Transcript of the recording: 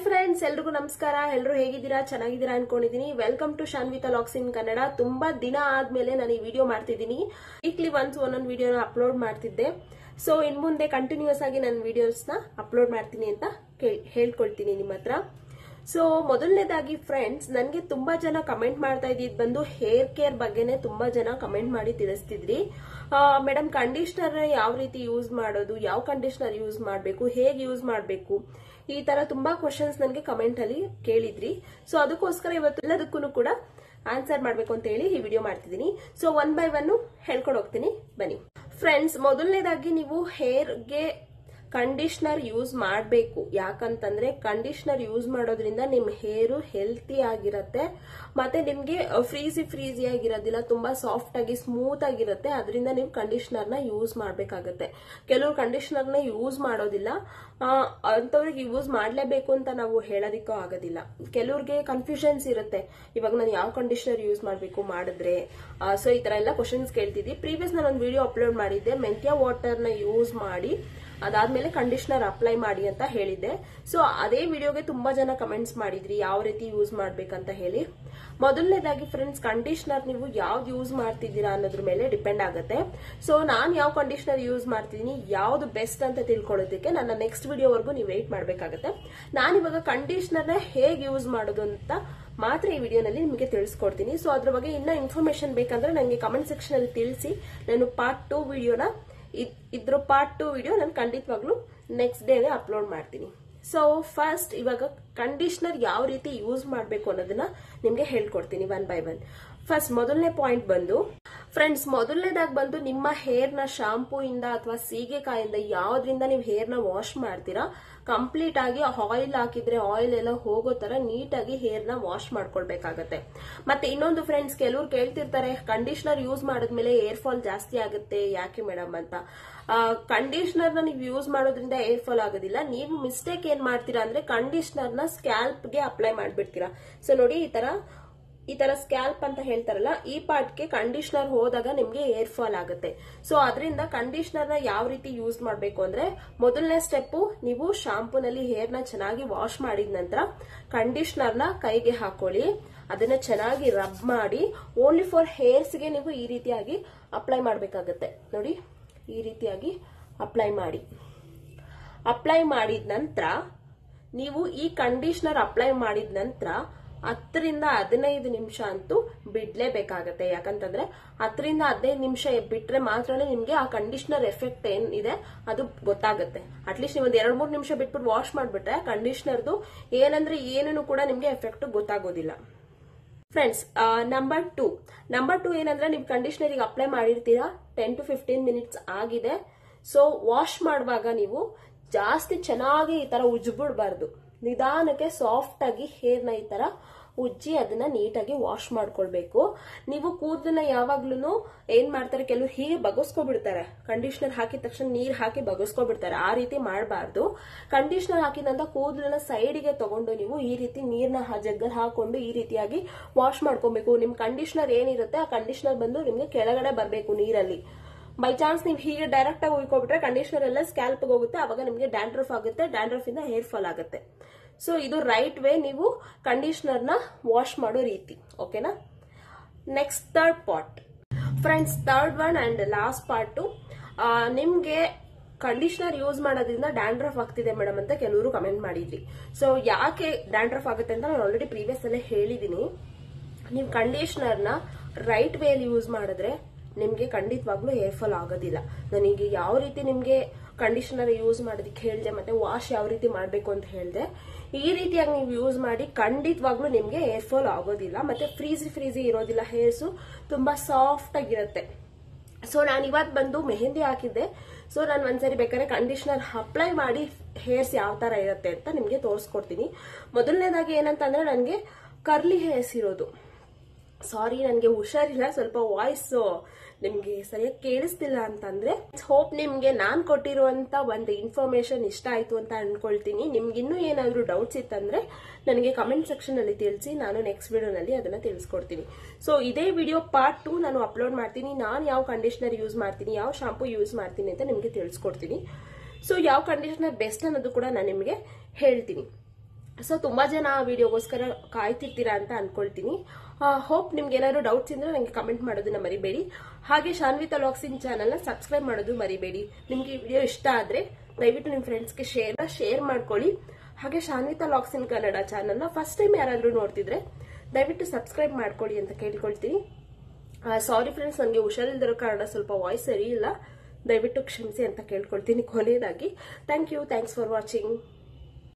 friends ಎಲ್ರಿಗೂ ನಮಸ್ಕಾರ ಎಲ್ಲರೂ ಹೇಗಿದ್ದೀರಾ ಚೆನ್ನಾಗಿದ್ದೀರಾ ಅನ್ಕೊಂಡಿದೀನಿ welcome to Shanvita locks in Kannada ತುಂಬಾ ದಿನ ಆದ್ಮೇಲೆ ನಾನು ಈ ವಿಡಿಯೋ ಮಾಡ್ತಿದ್ದೀನಿ ವೀಕ್ಲಿ ಒನ್ಸ್ ಒಂದೊಂದು ವಿಡಿಯೋನ ಅಪ್ಲೋಡ್ ಮಾಡ್ತಿದ್ದೆ ಸೊ ಇನ್ ಮುಂದೆ ಕಂಟಿನ್ಯೂಸ್ ಆಗಿ ನನ್ನ ವಿಡಿಯೋಸ್ನ ಅಪ್ಲೋಡ್ ಮಾಡ್ತೀನಿ ಅಂತ ಕೇಳ್- ಹೇಳ್ಕೊಳ್ತೀನಿ ನಿಮ್ಮ ಹತ್ರ ಸೊ ಮೊದಲನೇದಾಗಿ ಫ್ರೆಂಡ್ಸ್ ನನಗೆ ತುಂಬಾ ಜನ ಕಮೆಂಟ್ ಮಾಡ್ತಾ ಇದ್ದಿದ್ ಬಂದು ಹೇರ್ ಕೇರ್ ಬಗ್ಗೆನೆ ತುಂಬಾ ಜನ ಕಮೆಂಟ್ ಮಾಡಿ ತಿಳಿಸ್ತಿದ್ರಿ ಮೇಡಮ್ ಕಂಡೀಷನರ್ ಯಾವ ರೀತಿ ಯೂಸ್ ಮಾಡೋದು ಯಾವ ಕಂಡೀಷನರ್ ಯೂಸ್ ಮಾಡಬೇಕು ಹೇಗೆ ಯೂಸ್ ಮಾಡಬೇಕು ಈ ತರ ತುಂಬಾ ಕ್ವಶನ್ಸ್ ನನಗೆ ಕಮೆಂಟ್ ಅಲ್ಲಿ ಕೇಳಿದ್ರಿ ಸೊ ಅದಕ್ಕೋಸ್ಕರ ಇವತ್ತು ಎಲ್ಲದಕ್ಕೂ ಕೂಡ ಆನ್ಸರ್ ಮಾಡ್ಬೇಕು ಅಂತ ಹೇಳಿ ಈ ವಿಡಿಯೋ ಮಾಡ್ತಿದ್ದೀನಿ ಸೊ ಒನ್ ಬೈ ಒನ್ ಹೇಳ್ಕೊಂಡು ಹೋಗ್ತೀನಿ ಬನ್ನಿ ಫ್ರೆಂಡ್ಸ್ ಮೊದಲನೇದಾಗಿ ನೀವು ಹೇರ್ಗೆ ಕಂಡೀಷನರ್ ಯೂಸ್ ಮಾಡಬೇಕು ಯಾಕಂತಂದ್ರೆ ಕಂಡೀಷನರ್ ಯೂಸ್ ಮಾಡೋದ್ರಿಂದ ನಿಮ್ ಹೇರು ಹೆಲ್ತಿ ಆಗಿರತ್ತೆ ಮತ್ತೆ ನಿಮ್ಗೆ ಫ್ರೀಸಿ ಫ್ರೀಸಿ ಆಗಿರೋದಿಲ್ಲ ತುಂಬಾ ಸಾಫ್ಟ್ ಆಗಿ ಸ್ಮೂತ್ ಆಗಿರುತ್ತೆ ಅದರಿಂದ ನೀವು ಕಂಡೀಷನರ್ ನ ಯೂಸ್ ಮಾಡ್ಬೇಕಾಗತ್ತೆ ಕೆಲವರು ಕಂಡೀಷನರ್ ನ ಯೂಸ್ ಮಾಡೋದಿಲ್ಲ ಆ, ಅಂಥವ್ರಿಗೆ ಯೂಸ್ ಮಾಡ್ಲೇಬೇಕು ಅಂತ ನಾವು ಹೇಳೋದಿಕ್ಕೂ ಆಗೋದಿಲ್ಲ ಕೆಲವ್ರಿಗೆ ಕನ್ಫ್ಯೂಷನ್ಸ್ ಇರುತ್ತೆ ಇವಾಗ ನಾನು ಯಾವ ಕಂಡೀಷನರ್ ಯೂಸ್ ಮಾಡಬೇಕು ಮಾಡಿದ್ರೆ ಸೊ ಈ ತರ ಎಲ್ಲ ಕ್ವಶನ್ಸ್ ಕೇಳ್ತಿದ್ದಿ ಪ್ರೀವಿಯಸ್ ನಾನು ಒಂದು ವಿಡಿಯೋ ಅಪ್ಲೋಡ್ ಮಾಡಿದ್ದೆ ಮೆಂತ್ಯ ವಾಟರ್ ನ ಯೂಸ್ ಮಾಡಿ ಅದಾದ್ಮೇಲೆ ಕಂಡೀಷನರ್ ಅಪ್ಲೈ ಮಾಡಿ ಅಂತ ಹೇಳಿದ್ದೆ ಸೊ ಅದೇ ವಿಡಿಯೋಗೆ ತುಂಬಾ ಜನ ಕಮೆಂಟ್ಸ್ ಮಾಡಿದ್ರಿ ಯಾವ ರೀತಿ ಯೂಸ್ ಮಾಡ್ಬೇಕಂತ ಹೇಳಿ ಮೊದಲನೇದಾಗಿ ಫ್ರೆಂಡ್ಸ್ ಕಂಡೀಷನರ್ ನೀವು ಯಾವ್ದು ಯೂಸ್ ಮಾಡ್ತಿದ್ದೀರಾ ಅನ್ನೋದ್ರ ಮೇಲೆ ಡಿಪೆಂಡ್ ಆಗುತ್ತೆ ಸೊ ನಾನು ಯಾವ ಕಂಡೀಷನರ್ ಯೂಸ್ ಮಾಡ್ತಿದ್ದೀನಿ ಯಾವ್ದು ಬೆಸ್ಟ್ ಅಂತ ತಿಳ್ಕೊಳ್ಳೋದಕ್ಕೆ ನನ್ನ ನೆಕ್ಸ್ಟ್ ವಿಡಿಯೋವರೆಗೂ ನೀವು ವೆಯ್ಟ್ ಮಾಡ್ಬೇಕಾಗತ್ತೆ ನಾನಿವಾಗ ಕಂಡೀಷನರ್ನ ಹೇಗೆ ಯೂಸ್ ಮಾಡೋದು ಅಂತ ಮಾತ್ರ ಈ ವಿಡಿಯೋನಲ್ಲಿ ನಿಮಗೆ ತಿಳಿಸ್ಕೊಡ್ತೀನಿ ಸೊ ಅದ್ರ ಬಗ್ಗೆ ಇನ್ನೂ ಇನ್ಫಾರ್ಮೇಶನ್ ಬೇಕಂದ್ರೆ ನನಗೆ ಕಮೆಂಟ್ ಸೆಕ್ಷನ್ ಅಲ್ಲಿ ತಿಳಿಸಿ ನಾನು ಪಾರ್ಟ್ ಟೂ ವಿಡಿಯೋನ ಇದ್ರ ಪಾರ್ಟ್ ಟು ವಿಡಿಯೋ ನಾನು ಖಂಡಿತವಾಗ್ಲೂ ನೆಕ್ಸ್ಟ್ ಡೇಗೆ ಅಪ್ಲೋಡ್ ಮಾಡ್ತೀನಿ ಸೊ ಫಸ್ಟ್ ಇವಾಗ ಕಂಡೀಷನರ್ ಯಾವ ರೀತಿ ಯೂಸ್ ಮಾಡಬೇಕು ಅನ್ನೋದನ್ನ ನಿಮ್ಗೆ ಹೇಳ್ಕೊಡ್ತೀನಿ ಒನ್ ಬೈ ಒನ್ ಫಸ್ಟ್ ಮೊದಲನೇ ಪಾಯಿಂಟ್ ಬಂದು ಫ್ರೆಂಡ್ಸ್ ಮೊದಲನೇದಾಗಿ ಬಂದು ನಿಮ್ಮ ಹೇರ್ ನ ಶಾಂಪೂ ಇಂದ ಅಥವಾ ಸೀಗೆಕಾಯಿಂದ ಯಾವ್ದ್ರಿಂದ ನೀವು ಹೇರ್ ನ ವಾಶ್ ಮಾಡ್ತೀರಾ ಕಂಪ್ಲೀಟ್ ಆಗಿ ಆಯಿಲ್ ಹಾಕಿದ್ರೆ ಆಯಿಲ್ ಎಲ್ಲ ಹೋಗೋ ತರ ನೀಟಾಗಿ ಹೇರ್ ನ ವಾಶ್ ಮಾಡ್ಕೊಳ್ಬೇಕಾಗತ್ತೆ ಮತ್ತೆ ಇನ್ನೊಂದು ಫ್ರೆಂಡ್ಸ್ ಕೆಲವ್ರು ಕೇಳ್ತಿರ್ತಾರೆ ಕಂಡೀಷನರ್ ಯೂಸ್ ಮಾಡಿದ್ಮೇಲೆ ಏರ್ ಫಾಲ್ ಜಾಸ್ತಿ ಆಗುತ್ತೆ ಯಾಕೆ ಮೇಡಮ್ ಅಂತ ಕಂಡೀಷನರ್ ನ ನೀವು ಯೂಸ್ ಮಾಡೋದ್ರಿಂದ ಏರ್ ಫಾಲ್ ಆಗೋದಿಲ್ಲ ನೀವು ಮಿಸ್ಟೇಕ್ ಏನ್ ಮಾಡ್ತೀರಾ ಅಂದ್ರೆ ಕಂಡೀಷನರ್ ನ ಸ್ಕ್ಯಾಲ್ಪ್ ಗೆ ಅಪ್ಲೈ ಮಾಡ್ಬಿಡ್ತೀರಾ ಸೊ ನೋಡಿ ಈ ತರ ಈ ತರ ಸ್ಕ್ಯಾಲ್ಪ್ ಅಂತ ಹೇಳ್ತಾರಲ್ಲ ಈ ಪಾರ್ಟ್ಗೆ ಕಂಡೀಷನರ್ ಹೋದಾಗ ನಿಮ್ಗೆ ಏರ್ ಫಾಲ್ ಆಗುತ್ತೆ ಸೊ ಅದರಿಂದ ಕಂಡೀಷನರ್ ನ ಯಾವ ರೀತಿ ಯೂಸ್ ಮಾಡಬೇಕು ಅಂದ್ರೆ ಮೊದಲನೇ ಸ್ಟೆಪ್ ನೀವು ಶಾಂಪೂನಲ್ಲಿ ಹೇರ್ ನ ಚೆನ್ನಾಗಿ ವಾಶ್ ಮಾಡಿದ ನಂತರ ಕಂಡೀಷನರ್ ನ ಕೈಗೆ ಹಾಕೊಳ್ಳಿ ಅದನ್ನ ಚೆನ್ನಾಗಿ ರಬ್ ಮಾಡಿ ಓನ್ಲಿ ಫಾರ್ ಹೇರ್ಸ್ ಗೆ ನೀವು ಈ ರೀತಿಯಾಗಿ ಅಪ್ಲೈ ಮಾಡಬೇಕಾಗತ್ತೆ ನೋಡಿ ಈ ರೀತಿಯಾಗಿ ಅಪ್ಲೈ ಮಾಡಿ ಅಪ್ಲೈ ಮಾಡಿದ ನಂತರ ನೀವು ಈ ಕಂಡೀಷನರ್ ಅಪ್ಲೈ ಮಾಡಿದ ನಂತರ ಹತ್ತರಿಂದ ಹದಿನೈದು ನಿಮಿಷ ಅಂತೂ ಬಿಡ್ಲೇಬೇಕಾಗತ್ತೆ ಯಾಕಂತಂದ್ರೆ ಹತ್ತರಿಂದ ಹದಿನೈದು ನಿಮಿಷ ಬಿಟ್ರೆ ಮಾತ್ರನೇ ನಿಮ್ಗೆ ಆ ಕಂಡೀಷನರ್ ಎಫೆಕ್ಟ್ ಏನಿದೆ ಅದು ಗೊತ್ತಾಗುತ್ತೆ ಅಟ್ಲೀಸ್ಟ್ ನೀವು ಒಂದು ಎರಡ್ ಮೂರು ನಿಮಿಷ ಬಿಟ್ಬಿಟ್ಟು ವಾಶ್ ಮಾಡ್ಬಿಟ್ರೆ ಕಂಡೀಷನರ್ದು ಏನಂದ್ರೆ ಏನೇನು ಕೂಡ ನಿಮ್ಗೆ ಎಫೆಕ್ಟ್ ಗೊತ್ತಾಗೋದಿಲ್ಲ friends number two number two ಏನಂದ್ರೆ ನೀವು ಕಂಡೀಷನರಿಗೆ ಅಪ್ಲೈ ಮಾಡಿರ್ತೀರಾ ಟೆನ್ ಟು ಫಿಫ್ಟೀನ್ ಮಿನಿಟ್ಸ್ ಆಗಿದೆ ಸೊ ವಾಶ್ ಮಾಡುವಾಗ ನೀವು ಜಾಸ್ತಿ ಚೆನ್ನಾಗಿ ಈ ತರ ಉಜ್ಬಿಡ್ಬಾರ್ದು ನಿಧಾನಕ್ಕೆ ಸಾಫ್ಟ್ ಆಗಿ ಹೇರ್ನ ಈ ತರ ಉಜ್ಜಿ ಅದನ್ನ ನೀಟಾಗಿ ವಾಶ್ ಮಾಡ್ಕೊಳ್ಬೇಕು ನೀವು ಕೂದಲನ್ನ ಯಾವಾಗ್ಲೂ ಏನ್ ಮಾಡ್ತಾರೆ ಕೆಲವರು ಹೀಗೆ ಬಗಸ್ಕೊಬಿಡ್ತಾರೆ ಕಂಡೀಷನರ್ ಹಾಕಿದ ತಕ್ಷಣ ನೀರ್ ಹಾಕಿ ಬಗಸ್ಕೊಬಿಡ್ತಾರೆ ಆ ರೀತಿ ಮಾಡಬಾರ್ದು ಕಂಡೀಷನರ್ ಹಾಕಿದಂತ ಕೂದಲನ್ನ ಸೈಡ್ಗೆ ತಗೊಂಡು ನೀವು ಈ ರೀತಿ ನೀರ್ನ ಜಗ್ಗಲ್ಲಿ ಹಾಕೊಂಡು ಈ ರೀತಿಯಾಗಿ ವಾಶ್ ಮಾಡ್ಕೊಬೇಕು ನಿಮ್ ಕಂಡೀಷನರ್ ಏನಿರುತ್ತೆ ಆ ಕಂಡೀಷನರ್ ಬಂದು ನಿಮ್ಗೆ ಕೆಳಗಡೆ ಬರಬೇಕು ನೀರಲ್ಲಿ ಬೈ ಚಾನ್ಸ್ ನೀವು ಹೀಗೆ ಡೈರೆಕ್ಟ್ ಆಗಿ ಉಯ್ಕೊಬಿಟ್ರೆ ಕಂಡೀಷನರ್ ಎಲ್ಲ ಸ್ಕ್ಯಾಲ್ಪ್ ಹೋಗುತ್ತೆ ಅವಾಗ ನಿಮಗೆ ಡ್ಯಾಂಡ್ರಫ್ ಆಗುತ್ತೆ ಡ್ಯಾಂಡ್ರಫ್ ಇಂದ ಹೇರ್ ಫಾಲ್ ಆಗುತ್ತೆ ಸೊ ಇದು ರೈಟ್ ವೇ ನೀವು ಕಂಡೀಷನರ್ ನ ವಾಶ್ ಮಾಡೋ ರೀತಿ ಓಕೆನಾ next third part friends third one and last part ನಿಮ್ಗೆ ಕಂಡೀಷನರ್ ಯೂಸ್ ಮಾಡೋದ್ರಿಂದ ಡ್ಯಾಂಡ್ರಫ್ ಆಗ್ತಿದೆ ಮೇಡಮ್ ಅಂತ ಕೆಲವರು ಕಮೆಂಟ್ ಮಾಡಿದ್ರಿ ಸೊ ಯಾಕೆ ಡ್ಯಾಂಡ್ರಫ್ ಆಗುತ್ತೆ ಅಂತ ನಾನು ಆಲ್ರೆಡಿ ಪ್ರೀವಿಯಸ್ ಅಲ್ಲೇ ಹೇಳಿದೀನಿ ನೀವು ಕಂಡೀಷನರ್ನ ರೈಟ್ ವೇಲಿ ಯೂಸ್ ಮಾಡಿದ್ರೆ ನಿಮ್ಗೆ ಖಂಡಿತವಾಗ್ಲೂ ಹೇರ್ ಫಾಲ್ ಆಗೋದಿಲ್ಲ ನನಗೆ ಯಾವ ರೀತಿ ನಿಮ್ಗೆ ಕಂಡೀಷನರ್ ಯೂಸ್ ಮಾಡೋದಕ್ಕೆ ಹೇಳಿದೆ ಮತ್ತೆ ವಾಶ್ ಯಾವ ರೀತಿ ಮಾಡಬೇಕು ಅಂತ ಹೇಳಿದೆ ಈ ರೀತಿಯಾಗಿ ನೀವು ಯೂಸ್ ಮಾಡಿ ಖಂಡಿತವಾಗ್ಲೂ ನಿಮ್ಗೆ ಹೇರ್ ಫಾಲ್ ಆಗೋದಿಲ್ಲ ಮತ್ತೆ ಫ್ರೀಸಿ ಫ್ರೀಸಿ ಇರೋದಿಲ್ಲ ಹೇರ್ಸು ತುಂಬಾ ಸಾಫ್ಟ್ ಆಗಿರುತ್ತೆ ಸೊ ನಾನು ಇವತ್ತು ಬಂದು ಮೆಹಂದಿ ಹಾಕಿದ್ದೆ ಸೊ ನಾನು ಒಂದ್ಸರಿ ಬೇಕಾದ್ರೆ ಕಂಡೀಷನರ್ ಅಪ್ಲೈ ಮಾಡಿ ಹೇರ್ಸ್ ಯಾವ ತರ ಇರುತ್ತೆ ಅಂತ ನಿಮ್ಗೆ ತೋರಿಸ್ಕೊಡ್ತೀನಿ ಮೊದಲನೇದಾಗಿ ಏನಂತಂದ್ರೆ ನನಗೆ ಕರ್ಲಿ ಹೇರ್ಸ್ ಇರೋದು ಸಾರಿ ನನಗೆ ಹುಷಾರಿಲ್ಲ ಸ್ವಲ್ಪ ವಾಯ್ಸ್ ನಿಮ್ಗೆ ಸರಿಯಾಗಿ ಕೇಳಿಸ್ತಿಲ್ಲ ಅಂತಂದ್ರೆ ಹೋಪ್ ನಿಮ್ಗೆ ನಾನ್ ಕೊಟ್ಟಿರುವಂತ ಒಂದು ಇನ್ಫಾರ್ಮೇಶನ್ ಇಷ್ಟ ಆಯ್ತು ಅಂತ ಅನ್ಕೊಳ್ತೀನಿ ನಿಮ್ಗೆ ಇನ್ನೂ ಏನಾದ್ರೂ ಡೌಟ್ಸ್ ಇತ್ತಂದ್ರೆ ನನಗೆ ಕಮೆಂಟ್ ಸೆಕ್ಷನ್ ಅಲ್ಲಿ ತಿಳಿಸಿ ನಾನು ನೆಕ್ಸ್ಟ್ ವಿಡಿಯೋನಲ್ಲಿ ಅದನ್ನ ತಿಳಿಸ್ಕೊಡ್ತೀನಿ ಸೊ ಇದೇ ವಿಡಿಯೋ ಪಾರ್ಟ್ ಟು ನಾನು ಅಪ್ಲೋಡ್ ಮಾಡ್ತೀನಿ ನಾನು ಯಾವ ಕಂಡೀಷನರ್ ಯೂಸ್ ಮಾಡ್ತೀನಿ ಯಾವ ಶಾಂಪೂ ಯೂಸ್ ಮಾಡ್ತೀನಿ ಅಂತ ನಿಮ್ಗೆ ತಿಳಿಸ್ಕೊಡ್ತೀನಿ ಸೊ ಯಾವ ಕಂಡೀಷನರ್ ಬೆಸ್ಟ್ ಅನ್ನೋದು ಕೂಡ ನಾನು ನಿಮಗೆ ಹೇಳ್ತೀನಿ ಸೊ ತುಂಬಾ ಜನ ಆ ವಿಡಿಯೋಗೋಸ್ಕರ ಕಾಯ್ತಿರ್ತೀರಾ ಅಂತ ಅನ್ಕೊಳ್ತೀನಿ ಹೋಪ್ ನಿಮ್ಗೆ ಏನಾದ್ರು ಡೌಟ್ಸ್ ಇದ್ರೆ ನನಗೆ ಕಮೆಂಟ್ ಮಾಡೋದನ್ನ ಮರಿಬೇಡಿ ಹಾಗೆ ಶಾನ್ವಿತಾ ಲಾಕ್ಸಿನ್ ಚಾನಲ್ನ ಸಬ್ಸ್ಕ್ರೈಬ್ ಮಾಡೋದು ಮರಿಬೇಡಿ ನಿಮ್ಗೆ ಈ ವಿಡಿಯೋ ಇಷ್ಟ ಆದ್ರೆ ದಯವಿಟ್ಟು ನಿಮ್ಮ ಫ್ರೆಂಡ್ಸ್ಗೆ ಶೇರ್ ಶೇರ್ ಮಾಡ್ಕೊಳ್ಳಿ ಹಾಗೆ ಶಾನ್ವಿತಾ ಲಾಕ್ಸ್ ಇನ್ ಕನ್ನಡ ಚಾನಲ್ನ ಫಸ್ಟ್ ಟೈಮ್ ಯಾರಾದ್ರೂ ನೋಡ್ತಿದ್ರೆ ದಯವಿಟ್ಟು ಸಬ್ಸ್ಕ್ರೈಬ್ ಮಾಡ್ಕೊಳ್ಳಿ ಅಂತ ಕೇಳ್ಕೊಳ್ತೀನಿ ಸಾರಿ ಫ್ರೆಂಡ್ಸ್ ನನಗೆ ಹುಷಾರಿಲ್ದಿರೋ ಕಾರಣ ಸ್ವಲ್ಪ ವಾಯ್ಸ್ ಸರಿ ಇಲ್ಲ ದಯವಿಟ್ಟು ಕ್ಷಮಿಸಿ ಅಂತ ಕೇಳ್ಕೊಳ್ತೀನಿ ಕೊನೆಯದಾಗಿ thank you thanks for watching